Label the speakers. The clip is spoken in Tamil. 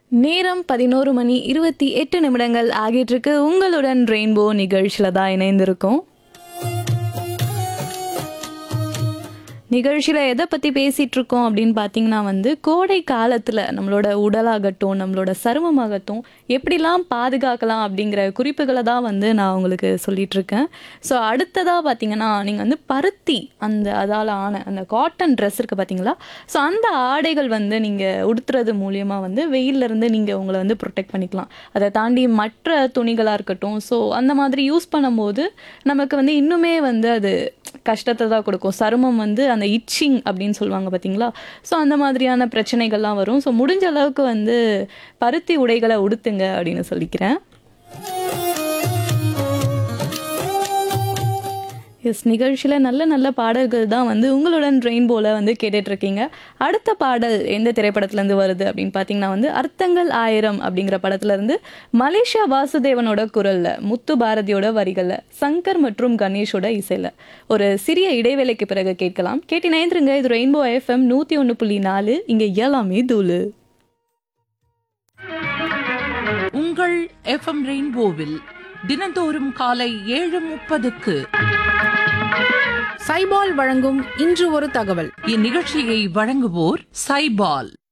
Speaker 1: நேரம் பதினோரு மணி இருபத்தி எட்டு நிமிடங்கள் ஆகிட்டு இருக்கு உங்களுடன் ரெயின்போ நிகழ்ச்சியில தான் இணைந்திருக்கோம் நிகழ்ச்சியில் எதை பற்றி பேசிகிட்டு இருக்கோம் அப்படின்னு பார்த்தீங்கன்னா வந்து கோடை காலத்தில் நம்மளோட உடலாகட்டும் நம்மளோட சருமமாகட்டும் எப்படிலாம் பாதுகாக்கலாம் அப்படிங்கிற குறிப்புகளை தான் வந்து நான் உங்களுக்கு சொல்லிட்டு இருக்கேன் ஸோ அடுத்ததாக பார்த்தீங்கன்னா நீங்கள் வந்து பருத்தி அந்த அதால் ஆன அந்த காட்டன் ட்ரெஸ் இருக்குது பார்த்தீங்களா ஸோ அந்த ஆடைகள் வந்து நீங்கள் உடுத்துறது மூலியமாக வந்து வெயிலிருந்து நீங்கள் உங்களை வந்து ப்ரொடெக்ட் பண்ணிக்கலாம் அதை தாண்டி மற்ற துணிகளாக இருக்கட்டும் ஸோ அந்த மாதிரி யூஸ் பண்ணும்போது நமக்கு வந்து இன்னுமே வந்து அது கஷ்டத்தை தான் கொடுக்கும் சருமம் வந்து அந்த இச்சிங் அப்படின்னு சொல்லுவாங்க பார்த்தீங்களா ஸோ அந்த மாதிரியான பிரச்சனைகள்லாம் வரும் ஸோ முடிஞ்ச அளவுக்கு வந்து பருத்தி உடைகளை உடுத்துங்க அப்படின்னு சொல்லிக்கிறேன் எஸ் நிகழ்ச்சியில் நல்ல நல்ல பாடல்கள் தான் வந்து உங்களுடன் ரெயின்போல வந்து கேட்டுட்டு இருக்கீங்க அடுத்த பாடல் எந்த திரைப்படத்துலேருந்து வருது அப்படின்னு பார்த்தீங்கன்னா வந்து அர்த்தங்கள் ஆயிரம் அப்படிங்கிற படத்துலேருந்து மலேசியா வாசுதேவனோட குரலில் முத்து பாரதியோட வரிகளில் சங்கர் மற்றும் கணேஷோட இசையில் ஒரு சிறிய இடைவேளைக்கு பிறகு கேட்கலாம் கேட்டி நேந்திருங்க இது ரெயின்போ எஃப்எம் நூற்றி ஒன்று புள்ளி நாலு இங்கே எல்லாமே தூளு
Speaker 2: உங்கள் எஃப்எம் ரெயின்போவில் தினந்தோறும் காலை ஏழு முப்பதுக்கு
Speaker 3: சைபால் வழங்கும் இன்று ஒரு தகவல்
Speaker 2: இந்நிகழ்ச்சியை வழங்குவோர் சைபால்